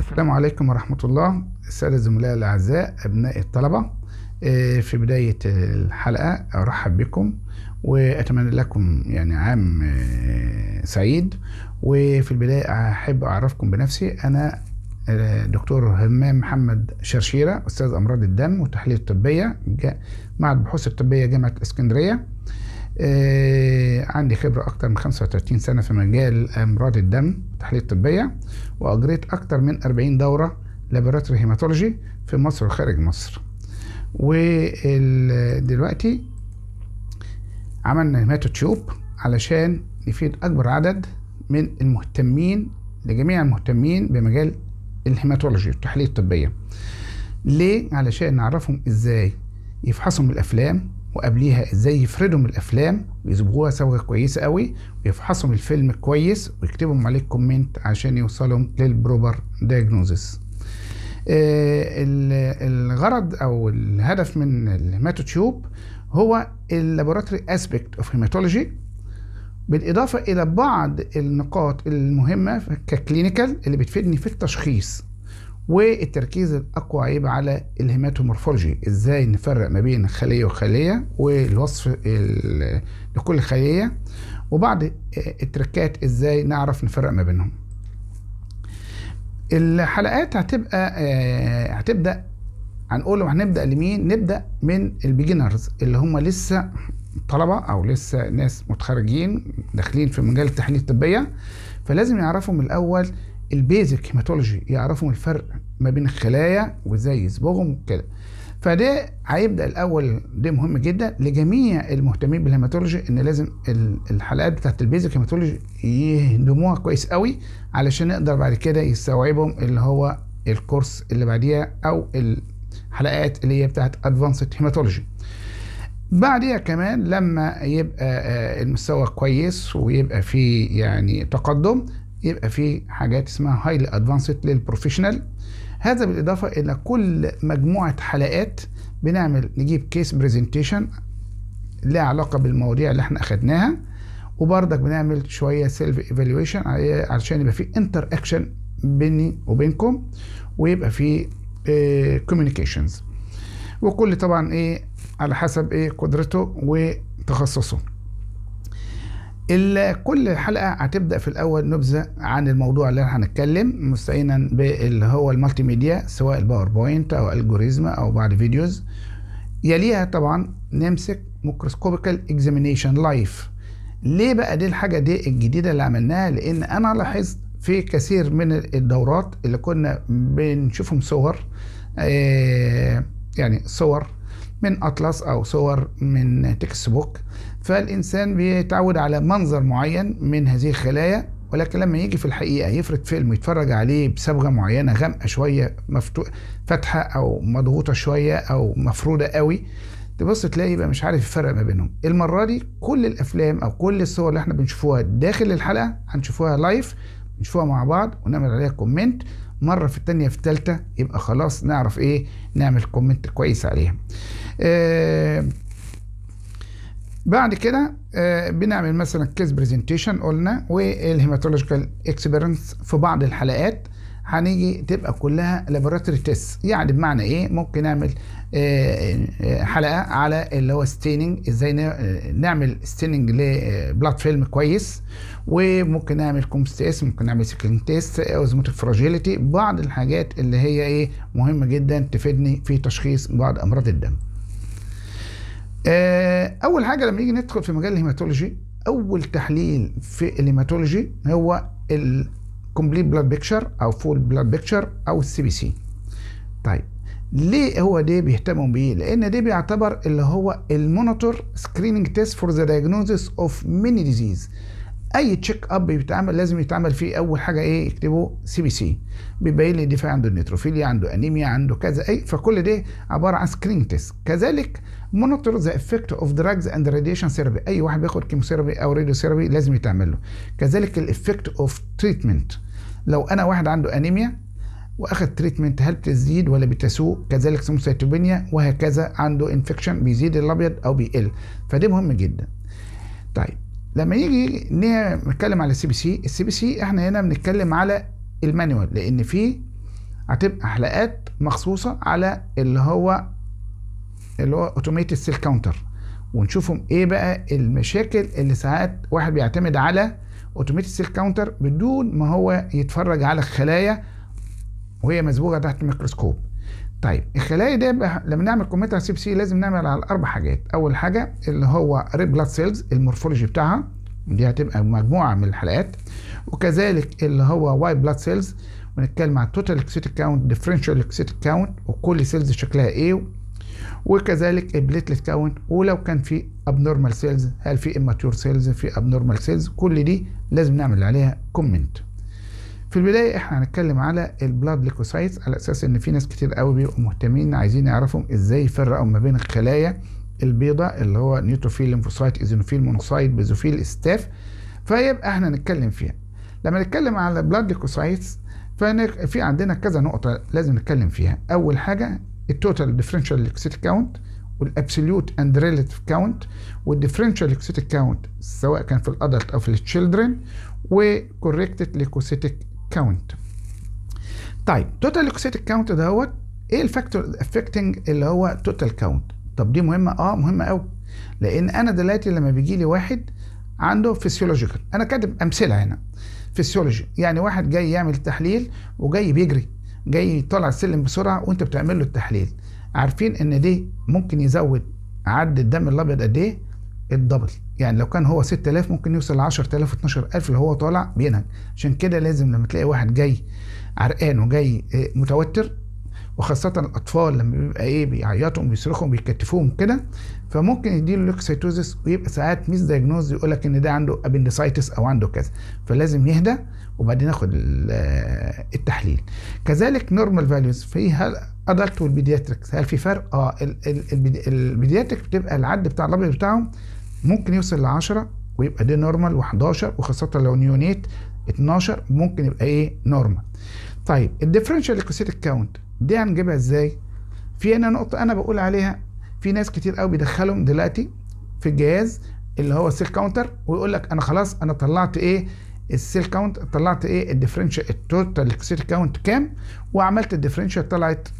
السلام عليكم ورحمة الله السادة الزملاء الأعزاء أبناء الطلبة آه، في بداية الحلقة أرحب بكم وأتمنى لكم يعني عام آه، سعيد وفي البداية أحب أعرفكم بنفسي أنا آه، دكتور همام محمد شرشيرة أستاذ أمراض الدم والتحاليل الطبية جا- معهد البحوث الطبية جامعة الإسكندرية آه، عندي خبرة أكتر من 35 سنة في مجال أمراض الدم والتحاليل الطبية وأجريت أكتر من 40 دورة لابوراتوري هيماتولوجي في مصر وخارج مصر ودلوقتي عملنا هيماتو تيوب علشان نفيد أكبر عدد من المهتمين لجميع المهتمين بمجال الهيماتولوجي والتحاليل الطبية ليه؟ علشان نعرفهم ازاي يفحصوا من الافلام وقبليها ازاي يفردوا من الافلام ويصبغوها صبغه كويسه قوي ويفحصوا من الفيلم كويس ويكتبوا عليه كومنت عشان يوصلوا للبروبر دايجنوزس الغرض او الهدف من الهيماتوتيوب هو اللابوراتوري اسبكت اوف هيماتولوجي بالاضافه الى بعض النقاط المهمه ككلينيكال اللي بتفيدني في التشخيص والتركيز الاقوى هيبقى على الهيماتومورفولوجي ازاي نفرق ما بين خليه وخليه والوصف ال- لكل خليه وبعض التركات ازاي نعرف نفرق ما بينهم الحلقات هتبقى آه، هتبدا هنقول هنبدا لمين نبدا من البيجنرز اللي هم لسه طلبه او لسه ناس متخرجين داخلين في مجال التحاليل الطبيه فلازم يعرفوا من الاول البيزك هيماتولوجي يعرفوا الفرق ما بين الخلايا وازاي يصبغهم وكده فده هيبدا الاول ده مهم جدا لجميع المهتمين بالهيماتولوجي ان لازم ال- الحلقات بتاعت البيزك هيماتولوجي يهضموها كويس قوي علشان نقدر بعد كده يستوعبهم اللي هو الكورس اللي بعديها او الحلقات اللي هي بتاعت ادفانسد هيماتولوجي بعديها كمان لما يبقى آه، المستوى كويس ويبقى فيه يعني تقدم يبقى فيه حاجات اسمها هايلي ادفانسد للبروفيشنال هذا بالاضافه الى كل مجموعه حلقات بنعمل نجيب كيس برزنتيشن لها علاقه بالمواضيع اللي احنا اخدناها وبرضك بنعمل شويه سيلف ايفالويشن علشان يبقى في انتر اكشن بيني وبينكم ويبقى في كوميونيكيشنز وكل طبعا ايه على حسب ايه قدرته وتخصصه ال- كل حلقه هتبدا في الاول نبذه عن الموضوع اللي هنتكلم مستعينا باللي هو المالتي ميديا سواء الباوربوينت او الجوريزم او بعض فيديوز يليها طبعا نمسك ميكروسكوبيكال اكزامينيشن لايف ليه بقى دي الحاجه دي الجديده اللي عملناها لان انا لاحظت في كثير من الدورات اللي كنا بنشوفهم صور آه، يعني صور من اطلس او صور من تكست بوك فالانسان بيتعود على منظر معين من هذه الخلايا ولكن لما يجي في الحقيقه يفرد فيلم ويتفرج عليه بصبغه معينه غامقه شويه مفتوح فاتحه او مضغوطه شويه او مفروده قوي تبص تلاقي يبقى مش عارف يفرق ما بينهم المره دي كل الافلام او كل الصور اللي احنا بنشوفوها داخل الحلقه هنشوفوها لايف نشوفوها مع بعض ونعمل عليها كومنت مره في التانية في التالتة يبقى خلاص نعرف ايه نعمل كومنت كويس عليها آه بعد كده آه بنعمل مثلا كيس برزنتيشن قلنا والهيماتولوجيكال اكسبيرينس في بعض الحلقات هنيجي تبقى كلها لابوراتوري تيست يعني بمعنى ايه ممكن نعمل آه، آه، حلقه على اللي هو ستيننج ازاي ن- آه، نعمل ستيننج لبلاد فيلم كويس وممكن نعمل كومستيس ممكن نعمل سكرين تيست اوزموتيك فراجيليتي بعض الحاجات اللي هي ايه مهمه جدا تفيدني في تشخيص بعض امراض الدم آه، اول حاجه لما نيجي ندخل في مجال الهيماتولوجي اول تحليل في الهيماتولوجي هو الكومبليت بلاد بيكتشر او فول بلاد بيكتشر او السي بي سي طيب ليه هو ده بيهتموا بيه لان ده بيعتبر اللي هو المونيتور سكريننج تيست فور ذا diagnosis اوف ميني ديزيز اي تشيك اب بيتعمل لازم يتعمل فيه اول حاجه ايه يكتبوا سي بي سي بيبين لي دفاع عنده نيتروفيليا عنده انيميا عنده كذا اي فكل ده عباره عن سكريننج تيست كذلك مونيتور ذا افكت اوف دراجز اند راديشن ثيرابي اي واحد بياخد كيموثيرابي او راديو ثيرابي لازم يتعمل له كذلك الافكت اوف تريتمنت لو انا واحد عنده انيميا واخد تريتمنت هل بتزيد ولا بتسوء كذلك سيتوبينيا وهكذا عنده انفكشن بيزيد الابيض او بيقل فده مهم جدا طيب لما يجي نتكلم على السي بي سي السي بي سي احنا هنا بنتكلم على المانيوال لان في هتبقى حلقات مخصوصه على اللي هو اللي هو اوتوميتد سيل كاونتر ونشوفهم ايه بقى المشاكل اللي ساعات واحد بيعتمد على اوتوميتد سيل كاونتر بدون ما هو يتفرج على الخلايا وهي مسبوغه تحت الميكروسكوب طيب الخلايا دي بقى لما نعمل كمبيوتر سي بي سي لازم نعمل على اربع حاجات اول حاجه اللي هو ريد بلاد سيلز المورفولوجي بتاعها دي هتبقى مجموعه من الحلقات وكذلك اللي هو وايت بلاد سيلز ونتكلم عن التوتال ليكسيتيك كاونت ديفرنشال ليكسيتيك كاونت وكل سيلز شكلها ايه وكذلك البليتلت كاونت ولو كان في ابنورمال سيلز هل في اماتيور سيلز في ابنورمال سيلز كل دي لازم نعمل عليها كومنت في البدايه احنا هنتكلم على البلاد ليكوسايتس على اساس ان في ناس كتير قوي بيبقوا مهتمين عايزين يعرفوا ازاي يفرقوا ما بين الخلايا البيضاء اللي هو نيوتروفيل ليمفوسايت ايزينوفيل مونوسايت بيزوفيل استاف فيبقى احنا نتكلم فيها لما نتكلم على بلاد ليكوسايتس ففي عندنا كذا نقطة لازم نتكلم فيها أول حاجة التوتال ديفرنشال ليكوسيتيك كاونت والابسوليوت اند ريليتيف كاونت والديفرنشال ليكوسيتيك كاونت سواء كان في الادلت او في التشيلدرن وكوريكتد ليكوسيتيك كاونت طيب توتال ليكوسيتيك كاونت دهوت ايه الفاكتور افكتنج اللي هو توتال كاونت طب دي مهمه اه مهمه قوي لان انا دلوقتي لما بيجي لي واحد عنده فيسيولوجيكال انا كاتب امثله هنا فيسيولوجي يعني واحد جاي يعمل تحليل وجاي بيجري جاي يطلع السلم بسرعه وانت بتعمل له التحليل عارفين ان دي ممكن يزود عد الدم الابيض قد ايه الدبل يعني لو كان هو 6000 ممكن يوصل ل 10000 12000 اللي هو طالع بينهج عشان كده لازم لما تلاقي واحد جاي عرقان وجاي متوتر وخاصة الأطفال لما بيبقى إيه بيعيطوا وبيصرخوا وبيكتفوهم كده فممكن يديله لوكسيتوزس ويبقى ساعات ميس دايجنوز يقول لك إن ده عنده أبندسايتس أو عنده كذا فلازم يهدى وبعدين ناخد التحليل كذلك نورمال فاليوز في هل ادلت والبيدياتريكس هل في فرق؟ اه البيدياتريك بتبقى العد بتاع الابيض بتاعهم ممكن يوصل ل 10 ويبقى ده نورمال و11 وخاصة لو نيونيت 12 ممكن يبقى ايه نورمال. طيب الديفرنشال ليكوسيتيك كاونت دي هنجيبها ازاي؟ في هنا نقطة أنا بقول عليها في ناس كتير قوي بيدخلهم دلوقتي في الجهاز اللي هو السيل كاونتر ويقول لك أنا خلاص أنا طلعت إيه السيل كاونت طلعت إيه الديفرنشال التوتال ليكوسيتيك كاونت كام وعملت الديفرنشال طلعت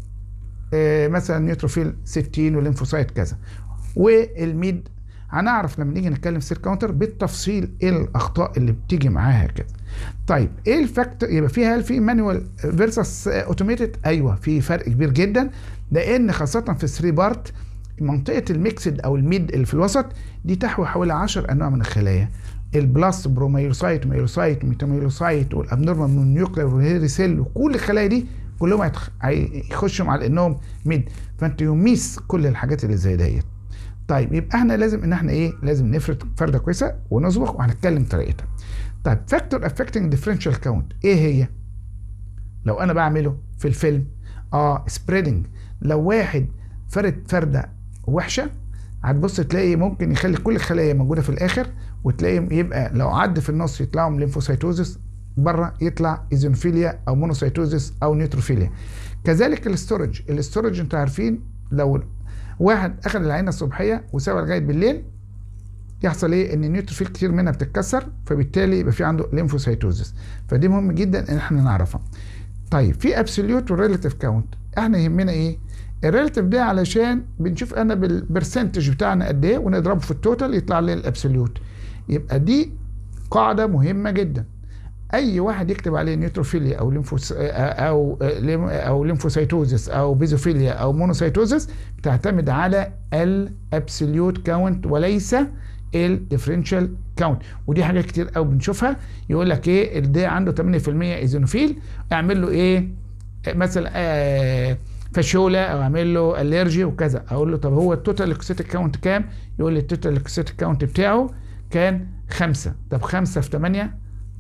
إيه مثلا نيوتروفيل 60 والليمفوسايت كذا والميد هنعرف لما نيجي نتكلم سيل كاونتر بالتفصيل ايه الاخطاء اللي بتيجي معاها كده طيب ايه الفاكتور يبقى فيها هل في مانوال فيرسس اوتوميتد ايوه في فرق كبير جدا لان خاصه في 3 بارت منطقه الميكسد او الميد اللي في الوسط دي تحوي حوالي 10 انواع من الخلايا البلاس بروميلوسايت وميلوسايت وميتاميلوسايت والابنورمال نيوكلير والهيري سيل وكل الخلايا دي كلهم هيخشوا على انهم ميد فانت يميس كل الحاجات اللي زي ديت طيب يبقى احنا لازم ان احنا ايه لازم نفرد فرده كويسه ونصبغ وهنتكلم طريقتها طيب فاكتور افكتنج ديفرنشال كاونت ايه هي لو انا بعمله في الفيلم اه سبريدنج لو واحد فرد فرده وحشه هتبص تلاقي ممكن يخلي كل الخلايا موجوده في الاخر وتلاقي يبقى لو عد في النص يطلعوا ليمفوسايتوزس بره يطلع ايزونفيليا او مونوسايتوزس او نيوتروفيليا كذلك الاستورج الاستورج انتوا عارفين لو واحد اخذ العينه الصبحيه وسابها لغايه بالليل يحصل ايه ان النيوتروفيل كتير منها بتتكسر فبالتالي يبقى في عنده ليمفوسايتوزس فدي مهم جدا ان احنا نعرفها طيب في ابسوليوت وريلاتيف كاونت احنا يهمنا ايه الريلاتيف ده علشان بنشوف انا بالبرسنتج بتاعنا قد ايه ونضربه في التوتال يطلع لي الابسوليوت يبقى دي قاعده مهمه جدا اي واحد يكتب عليه نيوتروفيليا او ليمفوس او او ليمفوسايتوزس او بيزوفيليا او مونوسايتوزس بتعتمد على الابسوليوت كاونت وليس الديفرنشال كاونت ودي حاجات كتير قوي بنشوفها يقول لك ايه ده عنده 8% ايزونوفيل اعمل له ايه مثلا آه فاشولا او اعمل له الرجي وكذا اقول له طب هو التوتال ليكوسيتيك كاونت كام يقول لي التوتال ليكوسيتيك كاونت بتاعه كان خمسة طب خمسة في 8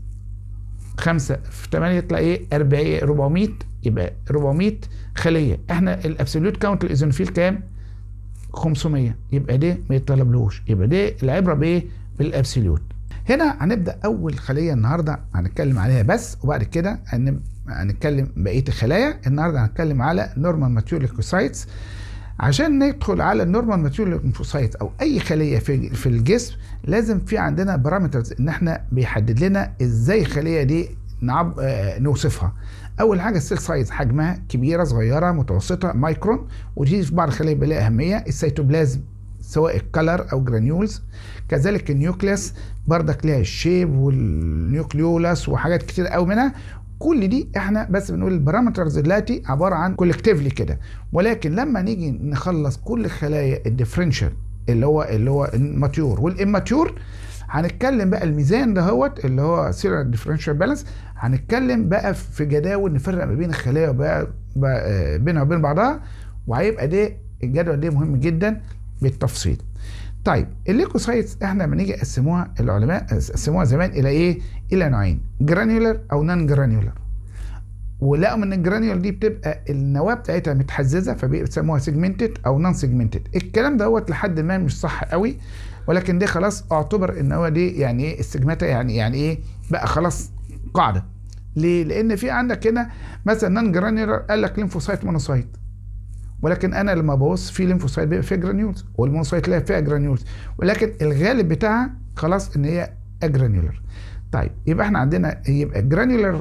خمسة في 8 يطلع ايه 40 400 يبقى 400 خلية احنا الابسوليوت كاونت الايزونفيل كام 500 يبقى ده ما يطلبلوش يبقى ده العبرة بايه بالابسوليوت هنا هنبدا اول خليه النهارده هنتكلم عليها بس وبعد كده هنتكلم بقيه الخلايا النهارده هنتكلم على نورمال ماتيور ليكوسايتس عشان ندخل على النورمال ماتيور ليكوسايت او اي خليه في في الجسم لازم في عندنا بارامترز ان احنا بيحدد لنا ازاي الخليه دي نعب آه نوصفها اول حاجه السيل سايز حجمها كبيره صغيره متوسطه مايكرون ودي في بعض الخلايا بيبقى لها اهميه السيتوبلازم سواء الكلر او جرانيولز كذلك النيوكليس بردك ليها الشيب والنيوكليولاس وحاجات كتير قوي منها كل دي احنا بس بنقول البارامترز دلوقتي عباره عن كولكتيفلي كده ولكن لما نيجي نخلص كل خلايا الديفرنشال اللي هو اللي هو الماتيور والاماتيور هنتكلم بقى الميزان دهوت اللي هو سيلر ديفرنشال بالانس هنتكلم بقى في جداول نفرق ما بين الخلايا وبقى بقى بينها وبين بعضها وهيبقى ده الجدول ده مهم جدا بالتفصيل طيب الليكوسايتس احنا لما نيجي قسموها العلماء قسموها زمان الى ايه؟ الى نوعين جرانيولر او نان جرانيولر ولقوا ان الجرانيول دي بتبقى النواه بتاعتها متحززه فبيسموها سيجمنتد او نون سيجمنتد الكلام دوت لحد ما مش صح قوي ولكن دي خلاص اعتبر النواه دي يعني ايه السيجمنتا يعني يعني ايه بقى خلاص قاعده ليه؟ لان في عندك هنا مثلا نان جرانيولر قال لك ليمفوسايت مونوسايت ولكن انا لما ببص في ليمفوسايت بيبقى فيها جرانيولز والمونوسايت لا فيها جرانيولز ولكن الغالب بتاعها خلاص ان هي اجرانيولر طيب يبقى احنا عندنا يبقى جرانيولر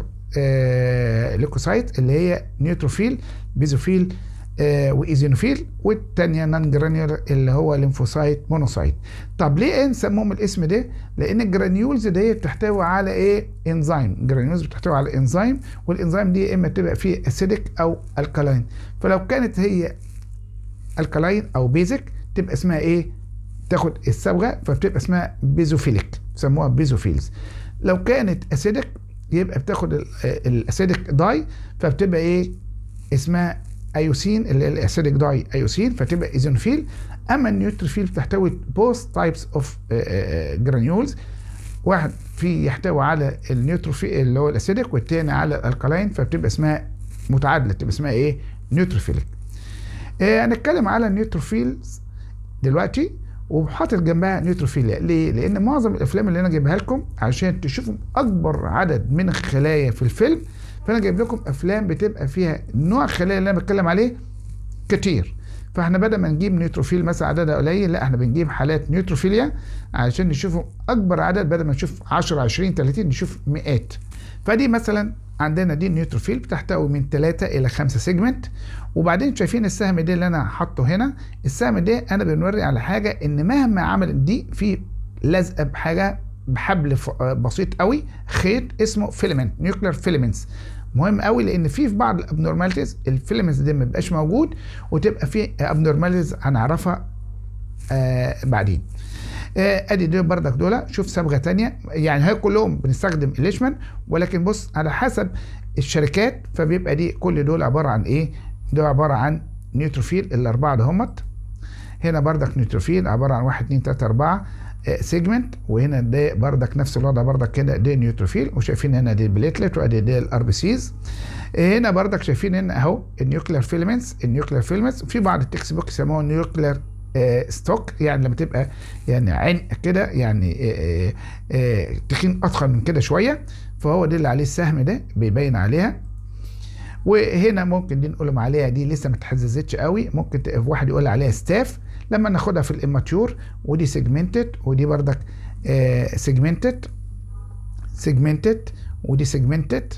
آه ليكوسايت اللي هي نيوتروفيل بيزوفيل آه وايزينوفيل والثانيه نان جرانيولر اللي هو ليمفوسايت مونوسايت طب ليه ايه نسموهم الاسم ده لان الجرانيولز دي بتحتوي على ايه انزيم الجرانيولز بتحتوي على انزيم والانزيم دي اما تبقى فيه اسيدك او الكالاين فلو كانت هي الكالاين او بيزك تبقى اسمها ايه تاخد الصبغه فبتبقى اسمها بيزوفيليك بيسموها بيزوفيلز لو كانت اسيدك يبقى بتاخد الاسيدك داي فبتبقى ايه اسمها ايوسين اللي هي الاسيدك داي ايوسين فتبقى ايزونفيل اما النيوتروفيل بتحتوي بوث تايبس اوف جرانيولز واحد في يحتوي على النيوتروفيل اللي هو الاسيدك والتاني على الالكالاين فبتبقى اسمها متعادله تبقى اسمها ايه نيوتروفيليك آه هنتكلم على النيوتروفيلز دلوقتي وحاطط جنبها نيوتروفيليا ليه؟ لان معظم الافلام اللي انا جايبها لكم عشان تشوفوا اكبر عدد من الخلايا في الفيلم فانا جايب لكم افلام بتبقى فيها نوع الخلايا اللي انا بتكلم عليه كتير فاحنا بدل ما نجيب نيوتروفيل مثلا عددها قليل لا احنا بنجيب حالات نيوتروفيليا عشان نشوفوا اكبر عدد بدل ما نشوف 10 20 30 نشوف مئات فدي مثلا عندنا دي النيوتروفيل بتحتوي من 3 الى 5 سيجمنت وبعدين شايفين السهم ده اللي انا حاطه هنا السهم ده انا بنوري على حاجه ان مهما عملت دي في لازقه بحاجه بحبل بسيط قوي خيط اسمه فيلمنت نيوكلير فيلمنتس مهم قوي لان في في بعض الابنورماليتيز الفيلمنتس دي ما بيبقاش موجود وتبقى في ابنورماليتيز هنعرفها آه بعدين آه ادي دول بردك دول شوف صبغه تانية يعني هي كلهم بنستخدم الليشمان ولكن بص على حسب الشركات فبيبقى دي كل دول عباره عن ايه دول عباره عن نيوتروفيل الاربعه ده همت هنا بردك نيوتروفيل عباره عن 1 2 3 4 سيجمنت وهنا ده بردك نفس الوضع بردك كده دي نيوتروفيل وشايفين هنا دي البليتلت وادي دي الار بي سيز هنا بردك شايفين هنا اهو النيوكلير فيلمنتس النيوكلير فيلمنتس في بعض التكست بوك يسموه نيوكلير ستوك يعني لما تبقى يعني عين كده يعني آه آه تخين اضخم من كده شويه فهو ده اللي عليه السهم ده بيبين عليها وهنا ممكن دي نقول عليها دي لسه ما اتحززتش قوي ممكن واحد يقول عليها ستاف لما ناخدها في الاماتيور ودي سيجمنتد ودي بردك سيجمنتد سيجمنتد ودي سيجمنتد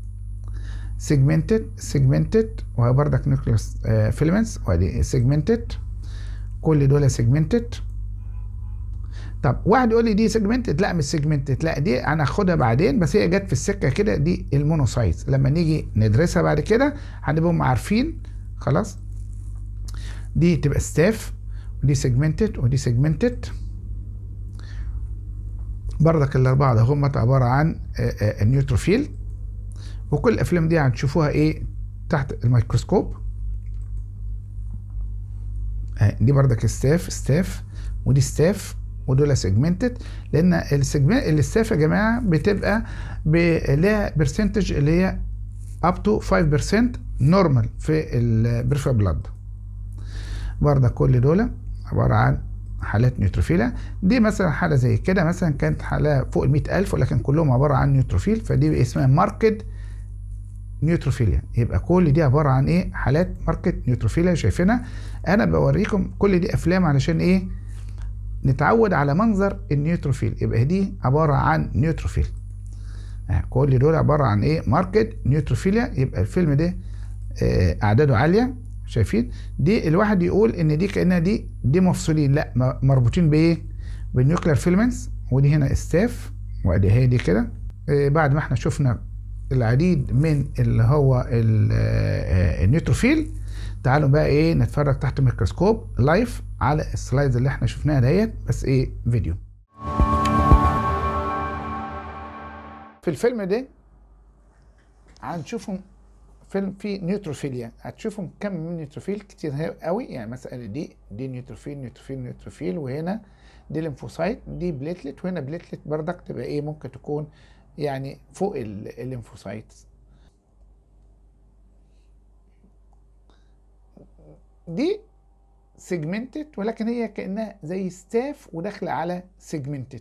سيجمنتد سيجمنتد وهي بردك نيوكليوس فيلمنتس ودي سيجمنتد كل دول سيجمنتد طب واحد يقول لي دي سيجمنتد لا مش سيجمنتد لا دي انا هاخدها بعدين بس هي جت في السكه كده دي المونوسايتس لما نيجي ندرسها بعد كده هنبقى عارفين خلاص دي تبقى ستاف ودي سيجمنتد ودي سيجمنتد بردك الاربعه ده هم عباره عن النيوتروفيل وكل الافلام دي هتشوفوها ايه تحت الميكروسكوب دي بردك ستاف ستاف ودي ستاف ودول سيجمنتد لان السيجمنت الستاف يا جماعه بتبقى لها برسنتج اللي هي اب تو 5% نورمال في البريفر بلاد برضه كل دول عباره عن حالات نيوتروفيلا دي مثلا حاله زي كده مثلا كانت حاله فوق ال 100000 ولكن كلهم عباره عن نيوتروفيل فدي اسمها ماركت نيوتروفيليا يبقى كل دي عباره عن ايه حالات ماركت نيوتروفيليا شايفينها انا بوريكم كل دي افلام علشان ايه نتعود على منظر النيوتروفيل يبقى دي عباره عن نيوتروفيل آه، كل دول عباره عن ايه ماركت نيوتروفيليا يبقى الفيلم ده آه، اعداده عاليه شايفين دي الواحد يقول ان دي كانها دي دي مفصولين لا م- مربوطين بايه بالنيوكلير فيلمنتس ودي هنا استاف وادي هي دي كده آه، بعد ما احنا شفنا العديد من اللي هو ال- آه، النيوتروفيل تعالوا بقى ايه نتفرج تحت الميكروسكوب لايف على السلايدز اللي احنا شفناها ديت بس ايه فيديو في الفيلم ده هنشوفهم فيلم فيه نيوتروفيليا هتشوفهم كم من نيوتروفيل كتير هي- قوي يعني مثلا دي دي نيوتروفيل نيوتروفيل نيوتروفيل وهنا دي ليمفوسايت دي بليتلت وهنا بليتلت بردك تبقى ايه ممكن تكون يعني فوق ال- الليمفوسايت دي سيجمنتد ولكن هي كانها زي ستاف وداخله على سيجمنتد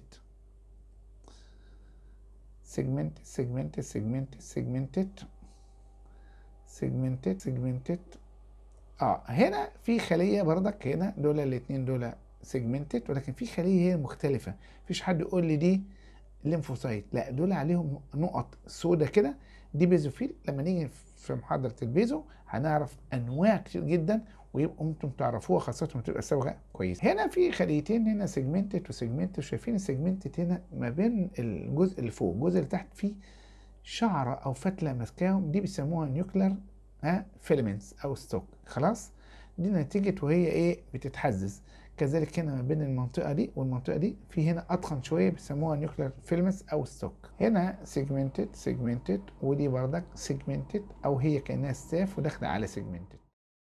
سيجمنتد سيجمنتد سيجمنتد سيجمنتد سيجمنتد سيجمنتد اه هنا في خليه بردك هنا دول الاثنين دول سيجمنتد ولكن في خليه هي مختلفه مفيش حد يقول لي دي ليمفوسايت لا دول عليهم نقط سودة كده دي بيزوفيل لما نيجي في محاضره البيزو هنعرف انواع كتير جدا ويبقوا انتم تعرفوها خاصه لما تبقى صبغه كويس هنا في خليتين هنا سيجمنتد وسيجمنتد شايفين السيجمنتد هنا ما بين الجزء اللي فوق الجزء اللي تحت فيه شعره او فتله ماسكاهم دي بيسموها نيوكلر ها فيلمنتس او ستوك خلاص دي نتيجه وهي ايه بتتحزز كذلك هنا ما بين المنطقه دي والمنطقه دي في هنا اتخن شويه بيسموها نيوكلر فيلمنتس او ستوك هنا سيجمنتد سيجمنتد ودي بردك سيجمنتد او هي كانها ستاف وداخله على سيجمنتد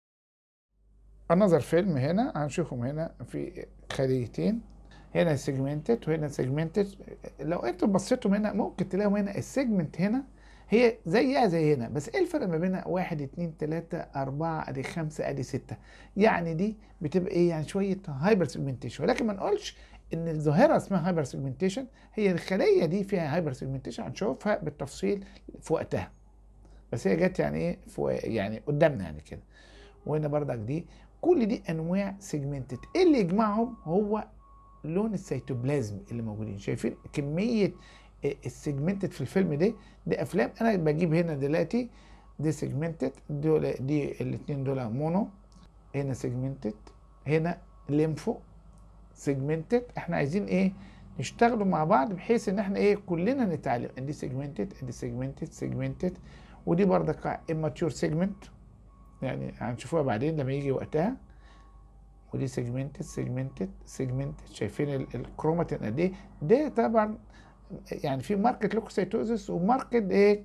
النظر فيلم هنا هنشوفهم هنا في خليتين هنا سيجمنتد وهنا سيجمنتد لو انتم بصيتوا هنا ممكن تلاقوا هنا السيجمنت هنا هي زيها زي هنا بس ايه الفرق ما بينها واحد اتنين تلاتة اربعة ادي خمسة ادي ستة يعني دي بتبقى ايه يعني شوية هايبر سيجمنتيشن ولكن ما نقولش ان الظاهرة اسمها هايبر سيجمنتيشن هي الخلية دي فيها هايبر سيجمنتيشن هنشوفها بالتفصيل في وقتها بس هي جت يعني ايه في يعني قدامنا يعني كده وهنا بردك دي كل دي انواع سيجمنتد ايه اللي يجمعهم هو لون السيتوبلازم اللي موجودين شايفين كميه السيجمنتد في الفيلم ده دي افلام انا بجيب هنا دلوقتي دي سيجمنتد دول دي الاثنين دول مونو هنا سيجمنتد هنا ليمفو سيجمنتد احنا عايزين ايه نشتغلوا مع بعض بحيث ان احنا ايه كلنا نتعلم دي سيجمنتد دي سيجمنتد سيجمنتد ودي بردك اماتيور سيجمنت يعني هنشوفوها بعدين لما يجي وقتها ودي سيجمنتد سيجمنتد سيجمنتد شايفين الكروماتين قد ايه ده طبعا يعني في ماركت لوكوسيتوزس وماركت ايه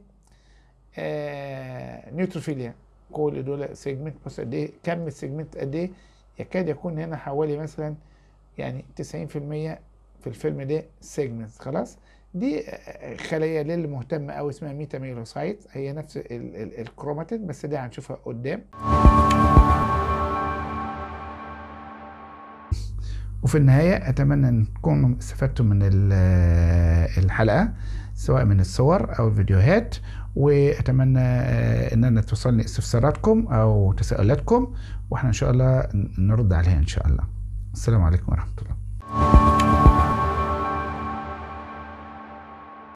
آه نيوتروفيليا كل دول سيجمنت بص قد ايه كم السيجمنت قد ايه يكاد يكون هنا حوالي مثلا يعني 90% في الفيلم ده سيجمنتس خلاص دي خليه للي مهتم قوي اسمها ميتا ميلوسايت هي نفس الكروماتين بس دي هنشوفها قدام وفي النهاية أتمنى أن تكونوا استفدتوا من الحلقة سواء من الصور أو الفيديوهات وأتمنى أن أنا توصلني استفساراتكم أو تساؤلاتكم وإحنا إن شاء الله نرد عليها إن شاء الله السلام عليكم ورحمة الله